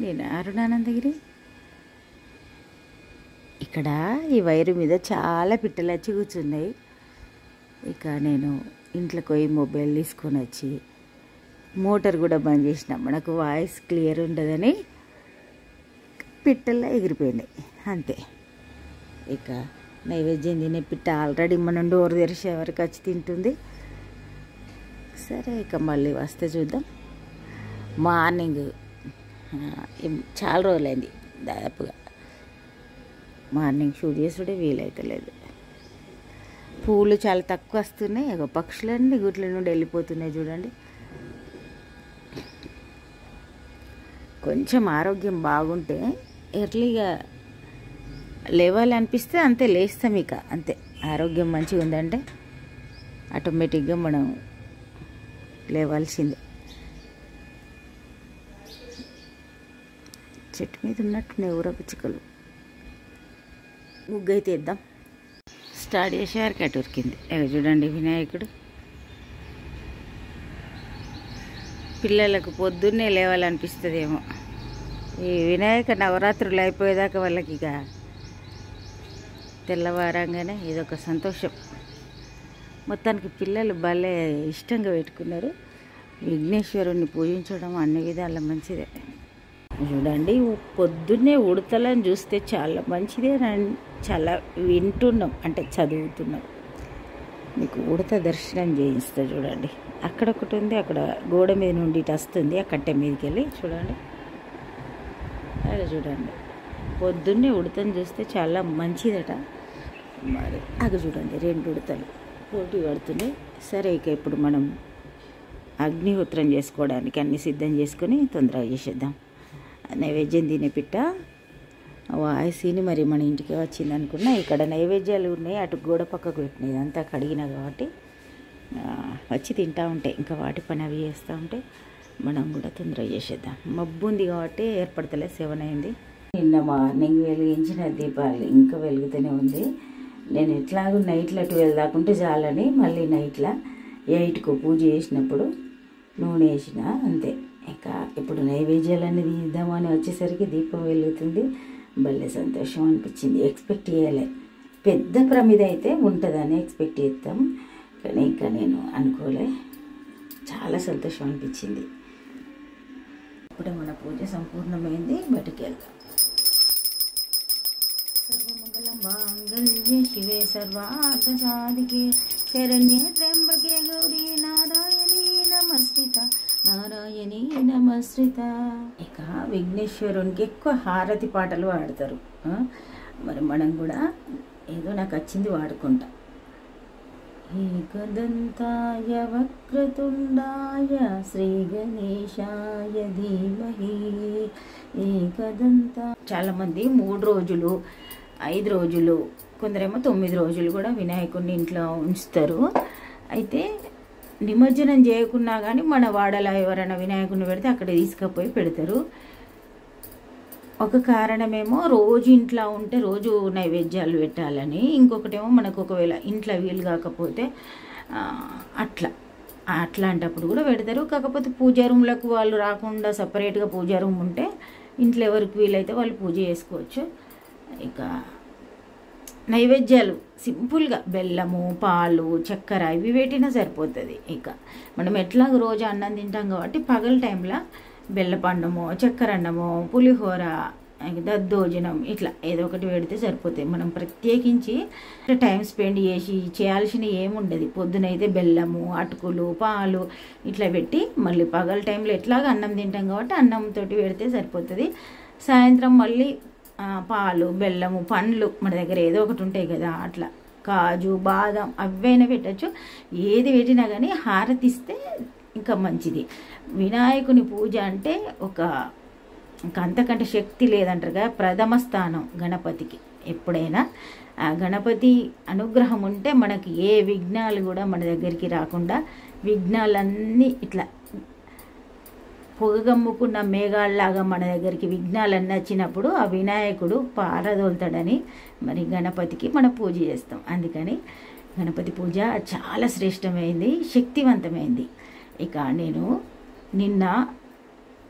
నేను అరుణానందగిరి ఇక్కడ ఈ వైరు మీద చాలా పిట్టలు వచ్చి కూర్చున్నాయి ఇక నేను ఇంట్లోకి పోయి మొబైల్ తీసుకొని వచ్చి మోటార్ కూడా బంద్ చేసిన మనకు వాయిస్ క్లియర్ ఉండదని పిట్టల్లో ఎగిరిపోయినాయి అంతే ఇక నైవేద్యం తినే పిట్ట ఆల్రెడీ మనం డోర్ తెరిచే వరకు వచ్చి తింటుంది సరే ఇక మళ్ళీ వస్తే చూద్దాం మార్నింగ్ ఆ, ఏం- చాలా రోజులైంది దాదాపుగా మార్నింగ్ షూట్ చేసుడే వీలైతలేదు పూలు చాలా తక్కువ వస్తున్నాయి ఇక పక్షులన్నీ గుట్ల నుండి వెళ్ళిపోతున్నాయి చూడండి కొంచెం ఆరోగ్యం బాగుంటే ఎర్లీగా లేవాలి అనిపిస్తే అంతే లేస్తాం ఇక అంతే ఆరోగ్యం మంచిగా ఉందంటే ఆటోమేటిక్గా మనం లేవాల్సిందే చెట్టు మీద ఉన్నట్టున్నాయి ఊరపుచ్చుకలు ముగ్గు అయితే ఇద్దాం స్టార్ట్ చేసేవారు కట్ ఉరికింది ఇక చూడండి వినాయకుడు పిల్లలకు పొద్దున్నే లేవాలనిపిస్తుందేమో ఈ వినాయక నవరాత్రులు అయిపోయేదాకా వాళ్ళకి ఇక తెల్లవారంగానే ఇదొక సంతోషం మొత్తానికి పిల్లలు భలే ఇష్టంగా పెట్టుకున్నారు విఘ్నేశ్వరుణ్ణి పూజించడం అన్ని విధాల మంచిదే చూడండి పొద్దున్నే ఉడతలను చూస్తే చాలా మంచిదే రన్- చాలా వింటున్నాం అంటే చదువుతున్నాం మీకు ఉడత దర్శనం చేయిస్తా చూడండి అక్కడ ఒకటి ఉంది అక్కడ గోడ మీద నుండి ఇటు వస్తుంది ఆ కట్టె మీదకి వెళ్ళి చూడండి అక్కడ చూడండి పొద్దున్నే ఉడతను చూస్తే చాలా మంచిదట మరి అక్కడ చూడండి రెండు ఉడతలు పోటీ పడుతున్నాయి సరే ఇక ఇప్పుడు మనం అగ్నిహోత్రం చేసుకోవడానికి అన్ని సిద్ధం చేసుకొని తొందరగా చేసేద్దాం నైవేద్యం తినే పిట్ట వాయిసీని మరి మన ఇంటికి వచ్చింది అనుకున్నా ఇక్కడ నైవేద్యాలు ఉన్నాయి అటు గోడ పక్కకు పెట్టినాయి ఇదంతా కడిగిన కాబట్టి ఆ, వచ్చి తింటా ఉంటాయి ఇంకా వాటి పని అవి చేస్తూ ఉంటే మనం కూడా తొందరగా చేసేద్దాం మబ్బు ఉంది కాబట్టి ఏర్పడతలే సెవెన్ అయింది నిన్న మార్నింగ్ వెలిగించిన దీపాలు ఇంకా వెలుగుతూనే ఉంది నేను ఎట్లాగో నైట్లో ట్వెల్వ్ దాకుంటే చాలని మళ్ళీ నైట్లో ఎయిట్కు పూజ చేసినప్పుడు నూనె వేసిన అంతే ఇక ఇప్పుడు నైవేద్యాలన్నీ తీద్దామని వచ్చేసరికి దీపం వెలుగుతుంది భలే సంతోషం అనిపించింది ఎక్స్పెక్ట్ చేయలే పెద్ద ప్రమిద అయితే ఉంటుందని ఎక్స్పెక్ట్ చేస్తాం కానీ ఇంకా నేను అనుకోలే చాలా సంతోషం అనిపించింది ఇప్పుడే మన పూజ సంపూర్ణమైంది బయటికి వెళ్దాం సర్వమంగళం మాంగళ్యే శివే సర్వార్థ సాధికే శరణ్యే త్ర్యంబకే గౌరీ నారాయణీ నమస్కృత నారాయణీ నమస్కృత ఇక విఘ్నేశ్వరునికి ఎక్కువ హారతి పాటలు పాడతారు ఆ? మరి మనం కూడా ఏదో నాకు వచ్చింది వాడుకుంటా ఏకదంతాయ వక్రతుండాయ శ్రీ గణేశాయ ధీమహి ఏకదంత చాలా మంది మూడు రోజులు ఐదు రోజులు కొందరేమో తొమ్మిది రోజులు కూడా వినాయకుడిని ఇంట్లో ఉంచుతారు అయితే నిమజ్జనం చేయకున్నా కానీ మన వాడలో ఎవరైనా వినాయకుడిని పెడితే అక్కడ తీసుకుపోయి పెడతారు ఒక కారణమేమో రోజు ఇంట్లో ఉంటే రోజు నైవేద్యాలు పెట్టాలని ఇంకొకటేమో మనకు ఒకవేళ ఇంట్లో వీలు కాకపోతే ఆ, అట్లా అట్లాంటప్పుడు కూడా పెడతారు కాకపోతే పూజా రూమ్లకు వాళ్ళు రాకుండా సపరేట్గా పూజా రూమ్ ఉంటే ఇంట్లో ఎవరికి వీలైతే వాళ్ళు పూజ చేసుకోవచ్చు ఇక నైవేద్యాలు సింపుల్గా బెల్లము పాలు చక్కెర ఇవి పెట్టినా సరిపోతుంది ఇక మనం ఎట్లాగ రోజు అన్నం తింటాం కాబట్టి పగల టైంలో బెల్లపండము చక్కెర అన్నము పులిహోర ఇంక దద్దోజనం ఇట్లా ఏదో ఒకటి పెడితే సరిపోతాయి మనం ప్రత్యేకించి టైం స్పెండ్ చేసి చేయాల్సిన ఏముండదు పొద్దునైతే బెల్లము అటుకులు పాలు ఇట్లా పెట్టి మళ్ళీ పగల టైంలో ఎట్లాగ అన్నం తింటాం కాబట్టి అన్నంతో పెడితే సరిపోతుంది సాయంత్రం మళ్ళీ ఆ, పాలు బెల్లము పండ్లు మన దగ్గర ఏదో ఒకటి ఉంటాయి కదా అట్లా కాజు బాదం అవైనా పెట్టచ్చు ఏది పెట్టినా కానీ హారతిస్తే ఇంకా మంచిది వినాయకుని పూజ అంటే ఒక ఇంకా అంతకంటే శక్తి లేదంటారు కదా ప్రథమ స్థానం గణపతికి ఎప్పుడైనా ఆ గణపతి అనుగ్రహం ఉంటే మనకి ఏ విఘ్నాలు కూడా మన దగ్గరికి రాకుండా విఘ్నాలన్నీ ఇట్లా పొగగమ్ముకున్న మేఘాల్లాగా మన దగ్గరికి విఘ్నాలన్నీ వచ్చినప్పుడు ఆ వినాయకుడు పారదోలుతాడని మరి గణపతికి మనం పూజ చేస్తాం అందుకని గణపతి పూజ చాలా శ్రేష్టమైంది శక్తివంతమైంది ఇక నేను నిన్న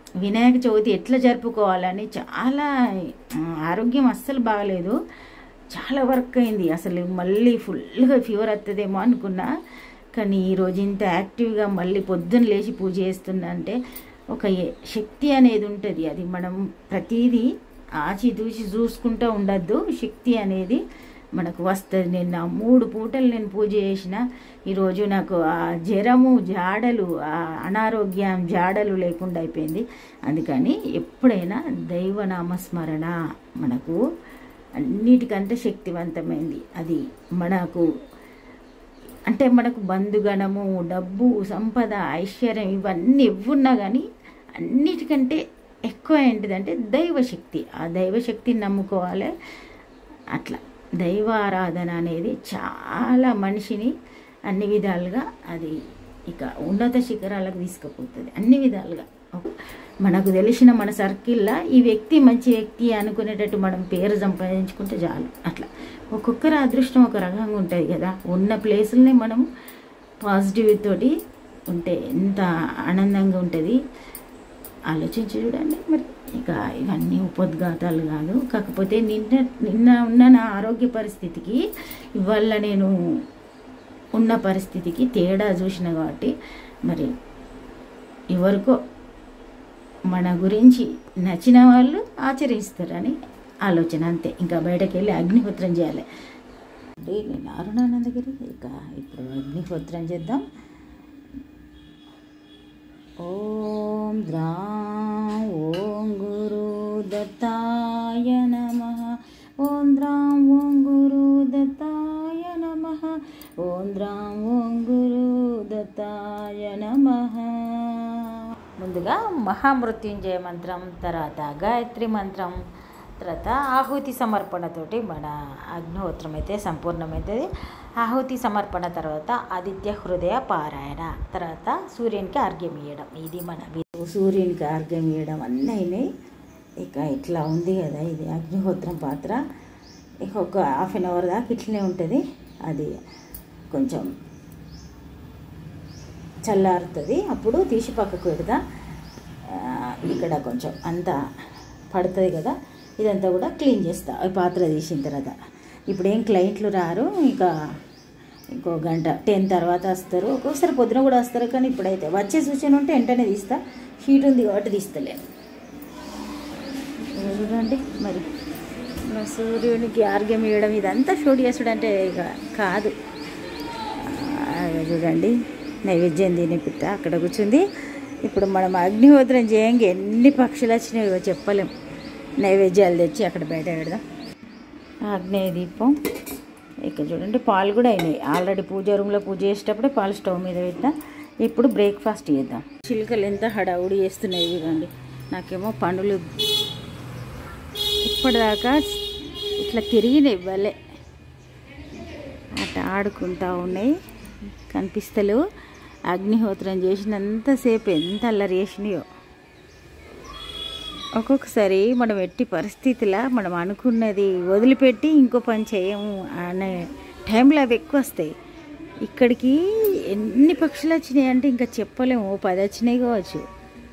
వినాయక చవితి ఎట్లా జరుపుకోవాలని చాలా ఆ, ఆరోగ్యం అస్సలు బాగలేదు చాలా వర్క్ అయింది అసలు మళ్ళీ ఫుల్గా ఫీవర్ వస్తుందేమో అనుకున్నా కానీ ఈరోజు ఇంత యాక్టివ్గా మళ్ళీ పొద్దున్న లేచి పూజ చేస్తున్నా అంటే ఒక ఏ- శక్తి అనేది ఉంటుంది అది మనం ప్రతిదీ ఆచితూచి చూసుకుంటూ ఉండద్దు శక్తి అనేది మనకు వస్తుంది నిన్న మూడు పూటలు నేను పూజ చేసిన ఈరోజు నాకు ఆ జ్వరము జాడలు ఆ అనారోగ్యం జాడలు లేకుండా అయిపోయింది అందుకని ఎప్పుడైనా దైవనామస్మరణ మనకు అన్నిటికంటే శక్తివంతమైంది అది మనకు అంటే మనకు బంధుగణము డబ్బు సంపద ఐశ్వర్యం ఇవన్నీ ఇవ్వున్నా కానీ అన్నిటికంటే ఎక్కువ ఏంటిదంటే దైవశక్తి ఆ దైవశక్తిని నమ్ముకోవాలి అట్లా దైవారాధన అనేది చాలా మనిషిని అన్ని విధాలుగా అది ఇక ఉన్నత శిఖరాలకు తీసుకుపోతుంది అన్ని విధాలుగా మనకు తెలిసిన మన సర్కిల్లో ఈ వ్యక్తి మంచి వ్యక్తి అనుకునేటట్టు మనం పేరు సంపాదించుకుంటే చాలు అట్లా ఒక్కొక్కరి అదృష్టం ఒక రకంగా ఉంటుంది కదా ఉన్న ప్లేసుల్ని మనం పాజిటివ్ తోటి ఉంటే ఎంత ఆనందంగా ఉంటుంది ఆలోచించి చూడండి మరి ఇక ఇవన్నీ ఉపద్ఘాతాలు కాదు కాకపోతే నిన్న నిన్న ఉన్న నా ఆరోగ్య పరిస్థితికి ఇవాళ నేను ఉన్న పరిస్థితికి తేడా చూసిన కాబట్టి మరి ఎవరికో మన గురించి నచ్చిన వాళ్ళు ఆచరిస్తారని ఆలోచన అంతే ఇంకా బయటకు వెళ్ళి అగ్నిహోత్రం చేయాలి అంటే నేను అరుణానందగిరి ఇక ఇప్పుడు అగ్నిహోత్రం చేద్దాం ఓం ద్రాం ఓం గురు దత్తాయ నమ ఓం ద్రాం ఓం గురు దత్తాయ నమ ఓం ద్రాం ఓం గురు దత్తాయ నమ ముందుగా మహామృత్యుంజయ మంత్రం తర్వాత గాయత్రి మంత్రం తర్వాత ఆహుతి సమర్పణతోటి మన అగ్నిహోత్రం అయితే సంపూర్ణమవుతుంది ఆహుతి సమర్పణ తర్వాత ఆదిత్య హృదయ పారాయణ తర్వాత సూర్యునికి అర్ఘ్యం ఇవ్వడం ఇది మన వి- సూర్యునికి అర్ఘ్యం ఇవ్వడం అన్నీ అయినాయి ఇక ఇట్లా ఉంది కదా ఇది అగ్నిహోత్రం పాత్ర ఇక ఒక హాఫ్ అన్ అవర్ దాకా ఇట్లనే ఉంటుంది అది కొంచెం చల్లారుతుంది అప్పుడు తీసి పక్కకు పెడతా ఆ, ఇక్కడ కొంచెం అంతా పడుతుంది కదా ఇదంతా కూడా క్లీన్ చేస్తా ఈ పాత్ర తీసిన తర్వాత ఇప్పుడు ఏం క్లయింట్లు రారు ఇంకా ఇంకో గంట టెన్ తర్వాత వస్తారు ఒక్కొక్కసారి పొద్దున కూడా వస్తారు కానీ ఇప్పుడైతే వచ్చే సూచన ఉంటే వెంటనే తీస్తా హీట్ ఉంది కాబట్టి తీస్తలేను ఇదిగో చూడండి మరి మన సూర్యునికి ఆర్గ్యం ఇవ్వడం ఇదంతా షూట్ చేసుడు అంటే ఇక కాదు ఆ, చూడండి నైవేద్యం తిని పిట్ట అక్కడ కూర్చుంది ఇప్పుడు మనం అగ్నిహోత్రం చేయంగా ఎన్ని పక్షులు వచ్చినాయో చెప్పలేం నైవేద్యాలు తెచ్చి అక్కడ బయట పెడదాం ఆగ్నేయ దీపం ఇక్కడ చూడండి పాలు కూడా అయినాయి ఆల్రెడీ పూజ రూమ్లో పూజ చేసేటప్పుడే పాలు స్టవ్ మీద పెట్టినా ఇప్పుడు బ్రేక్ఫాస్ట్ చేద్దాం చిలుకలు ఎంత హడావుడి చేస్తున్నాయి చూడండి నాకేమో పనులు ఇప్పటిదాకా ఇట్లా తిరిగినాయి భలే అట్ట ఆడుకుంటా ఉన్నాయి కనిపిస్తలేవు అగ్నిహోత్రం చేసినంతసేపు ఎంత అల్లరి చేసినాయో ఒక్కొక్కసారి మనం ఎట్టి పరిస్థితిలా మనం అనుకున్నది వదిలిపెట్టి ఇంకో పని చేయము అనే టైంలో అవి ఎక్కువ వస్తాయి ఇక్కడికి ఎన్ని పక్షులు వచ్చినాయి అంటే ఇంకా చెప్పలేము ఓ పది వచ్చినాయి కావచ్చు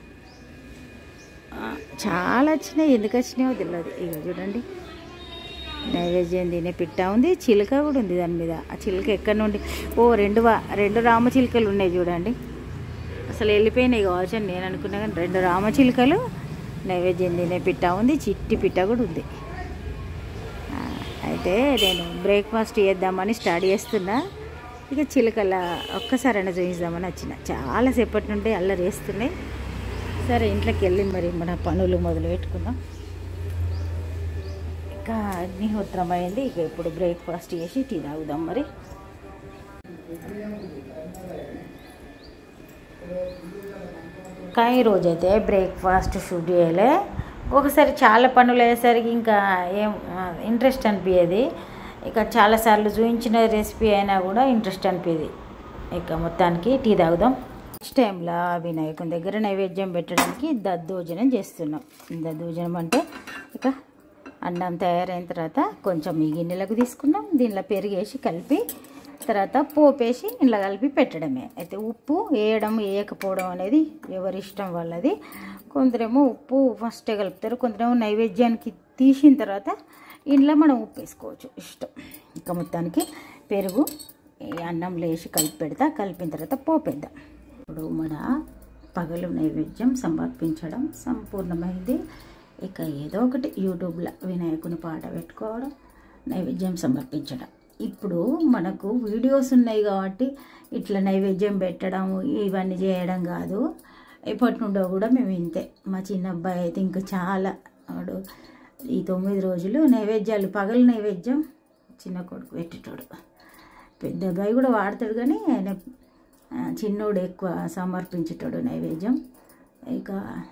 ఆ, చాలా వచ్చినాయి ఎందుకు వచ్చినాయో తెలియదు ఇక చూడండి నైవేద్యం తినే పిట్ట ఉంది చిలుక కూడా ఉంది దాని మీద ఆ చిలుక ఎక్కడి నుండి ఓ రెండు వా రెండు రామచిలుకలు ఉన్నాయి చూడండి అసలు వెళ్ళిపోయినాయి కావచ్చు అని నేను అనుకున్నా కానీ రెండు రామచిలుకలు నైవేద్యం తినే పిట్ట ఉంది చిట్టి పిట్ట కూడా ఉంది ఆ, అయితే నేను బ్రేక్ఫాస్ట్ చేద్దామని స్టార్ట్ చేస్తున్నా ఇక చిలుకల ఒక్కసారైనా చూపిద్దామని వచ్చిన చాలాసేపటి నుండి అల్లరి వేస్తున్నాయి సరే ఇంట్లోకి వెళ్ళి మరి మన పనులు మొదలు పెట్టుకుందాం ఇక అగ్నిహోత్రం అయింది ఇక ఇప్పుడు బ్రేక్ఫాస్ట్ చేసి టీ తాగుదాం మరి కానీ ఈరోజైతే బ్రేక్ఫాస్ట్ షూట్ చేయలే ఒకసారి చాలా పనులు అయ్యేసరికి ఇంకా ఏం ఇంట్రెస్ట్ అనిపించేది ఇక చాలాసార్లు చూపించిన రెసిపీ అయినా కూడా ఇంట్రెస్ట్ అనిపించేది ఇక మొత్తానికి టీ తాగుదాం నెక్స్ట్ టైంలో వినాయకుని దగ్గర నైవేద్యం పెట్టడానికి దద్దోజనం చేస్తున్నాం దద్దోజనం అంటే ఇక అన్నం తయారైన తర్వాత కొంచెం ఈ గిన్నెలకు తీసుకున్నాం దీనిలో పెరిగేసి కలిపి తర్వాత పోపేసి ఇంట్లో కలిపి పెట్టడమే అయితే ఉప్పు వేయడం వేయకపోవడం అనేది ఎవరి ఇష్టం వాళ్ళది కొందరేమో ఉప్పు ఫస్టే కలుపుతారు కొందరేమో నైవేద్యానికి తీసిన తర్వాత ఇంట్లో మనం ఉప్పు వేసుకోవచ్చు ఇష్టం ఇంకా మొత్తానికి పెరుగు ఈ అన్నంలో వేసి కలిపి పెడతా కలిపిన తర్వాత పోపేద్దాం ఇప్పుడు మన పగలు నైవేద్యం సమర్పించడం సంపూర్ణమైంది ఇక ఏదో ఒకటి యూట్యూబ్లో వినాయకుని పాట పెట్టుకోవడం నైవేద్యం సమర్పించడం ఇప్పుడు మనకు వీడియోస్ ఉన్నాయి కాబట్టి ఇట్లా నైవేద్యం పెట్టడం ఇవన్నీ చేయడం కాదు ఇప్పటి నుండో కూడా మేము ఇంతే మా చిన్న అబ్బాయి అయితే ఇంకా చాలా వాడు ఈ తొమ్మిది రోజులు నైవేద్యాలు పగలు నైవేద్యం చిన్న కొడుకు పెట్టేటోడు పెద్ద అబ్బాయి కూడా వాడతాడు కానీ ఆయన ఆ, చిన్నోడు ఎక్కువ సమర్పించేటోడు నైవేద్యం ఇక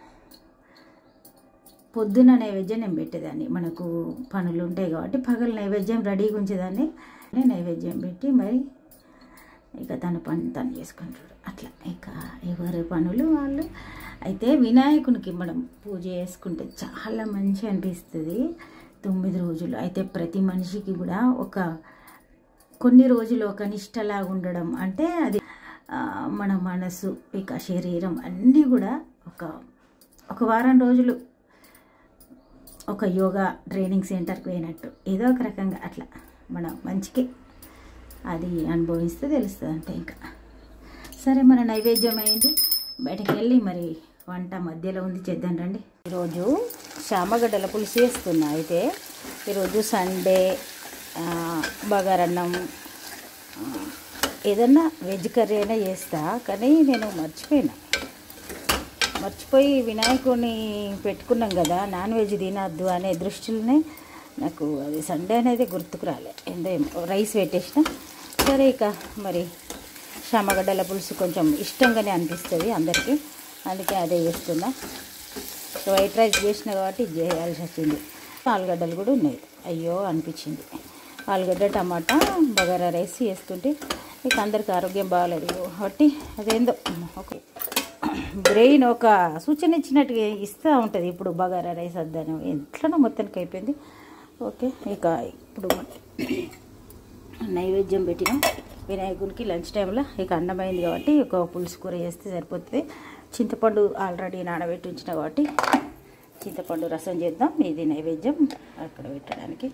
పొద్దున నైవేద్యం నేను పెట్టేదాన్ని మనకు పనులు ఉంటాయి కాబట్టి పగలు నైవేద్యం రెడీగా ఉంచేదాన్ని నేను నైవేద్యం పెట్టి మరి ఇక తన పని తను చేసుకుంటాడు అట్లా ఇక ఎవరి పనులు వాళ్ళు అయితే వినాయకునికి మనం పూజ చేసుకుంటే చాలా మంచి అనిపిస్తుంది తొమ్మిది రోజులు అయితే ప్రతి మనిషికి కూడా ఒక కొన్ని రోజులు ఒక నిష్టలాగా ఉండడం అంటే అది ఆ, మన మనసు ఇక శరీరం అన్నీ కూడా ఒక ఒక వారం రోజులు ఒక యోగా ట్రైనింగ్ సెంటర్కి పోయినట్టు ఏదో ఒక రకంగా అట్లా మన మంచికి అది అనుభవిస్తే తెలుస్తుంది అంతే ఇంకా సరే మన నైవేద్యం అయింది బయటకు వెళ్ళి మరి వంట మధ్యలో ఉంది చేద్దాం రండి ఈరోజు శామగడ్డల పులుసు వేస్తున్నా అయితే ఈరోజు సండే ఆ, బగారన్నం ఆ, ఏదన్నా వెజ్ కర్రీ అయినా చేస్తా కానీ నేను మర్చిపోయినా మర్చిపోయి వినాయకుడిని పెట్టుకున్నాం కదా నాన్ వెజ్ తినద్దు అనే దృష్టిలోనే నాకు అది సండే అనేది గుర్తుకు రాలే ఏందో రైస్ పెట్టేసిన సరే ఇక మరి శామగడ్డల పులుసు కొంచెం ఇష్టంగానే అనిపిస్తుంది అందరికీ అందుకే అదే చేస్తున్నా వైట్ రైస్ చేసిన కాబట్టి ఇది చేయాల్సి వచ్చింది ఆలుగడ్డలు కూడా ఉన్నాయి అయ్యో అనిపించింది ఆలుగడ్డ టమాటా బగారా రైస్ చేస్తుంటే ఇక అందరికి ఆరోగ్యం బాగాలేదు కాబట్టి అదేందో ఒక బ్రెయిన్ ఒక సూచన ఇచ్చినట్టుగా ఇస్తూ ఉంటుంది ఇప్పుడు బగారా రైస్ వద్దాను ఎట్లనో మొత్తానికి అయిపోయింది ఓకే ఇక ఇప్పుడు నైవేద్యం పెట్టినాం వినాయకునికి లంచ్ టైంలో ఇక అన్నమైంది కాబట్టి ఒక పులుసు కూర చేస్తే సరిపోతుంది చింతపండు ఆల్రెడీ నానబెట్టి ఉంచిన కాబట్టి చింతపండు రసం చేద్దాం ఇది నైవేద్యం అక్కడ పెట్టడానికి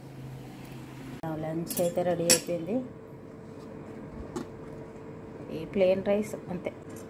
లంచ్ అయితే రెడీ అయిపోయింది ఈ ప్లేన్ రైస్ అంతే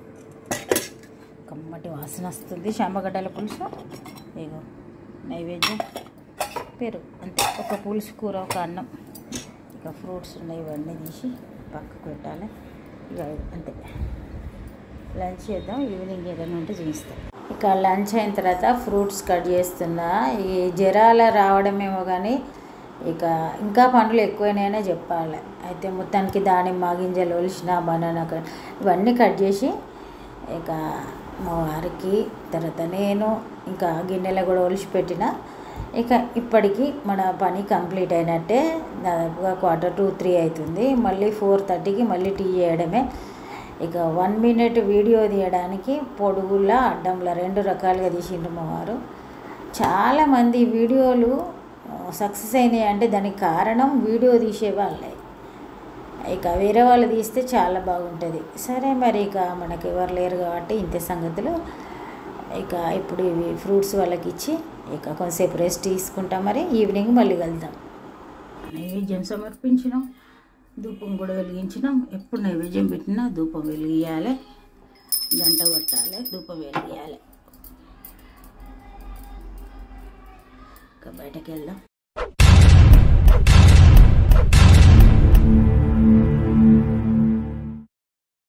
కమ్మటి వాసన వస్తుంది శామగడ్డల పులుసు ఇగో నైవేద్యం పెరుగు అంతే ఒక పులుసు కూర ఒక అన్నం ఇక ఫ్రూట్స్ ఉన్నాయి ఇవన్నీ తీసి పక్కకు పెట్టాలి ఇక అంతే లంచ్ చేద్దాం ఈవినింగ్ ఏదైనా ఉంటే చూపిస్తాం ఇక లంచ్ అయిన తర్వాత ఫ్రూట్స్ కట్ చేస్తున్నా ఈ జ్వరాల రావడమేమో కానీ ఇక ఇంకా పండ్లు ఎక్కువైనాయనే చెప్పాలి అయితే మొత్తానికి దానిమ్మ గింజలు ఒలిసిన బనానా కట్ ఇవన్నీ కట్ చేసి ఇక మా వారికి తర్వాత నేను ఇంకా గిన్నెలో కూడా ఒలిచి పెట్టిన ఇక ఇప్పటికి మన పని కంప్లీట్ అయినట్టే దాదాపుగా క్వార్టర్ టు త్రీ అవుతుంది మళ్ళీ ఫోర్ థర్టీకి మళ్ళీ టీ చేయడమే ఇక వన్ మినిట్ వీడియో తీయడానికి పొడుగులా అడ్డంలా రెండు రకాలుగా తీసిండ్రు మా వారు చాలామంది వీడియోలు సక్సెస్ అయినాయి అంటే దానికి కారణం వీడియో తీసే వాళ్ళే ఇక వేరే వాళ్ళు తీస్తే చాలా బాగుంటుంది సరే మరి ఇక మనకి ఎవరు లేరు కాబట్టి ఇంతే సంగతులు ఇక ఇప్పుడు ఇవి ఫ్రూట్స్ వాళ్ళకి ఇచ్చి ఇక కొంతసేపు రెస్ట్ తీసుకుంటాం మరి ఈవినింగ్ మళ్ళీ కలుద్దాం నైవేద్యం సమర్పించినాం ధూపం కూడా వెలిగించినాం ఎప్పుడు నైవేద్యం పెట్టినా ధూపం వెలిగియాలి గంట కొట్టాలి ధూపం వెలిగియాలి ఇక బయటకు వెళ్దాం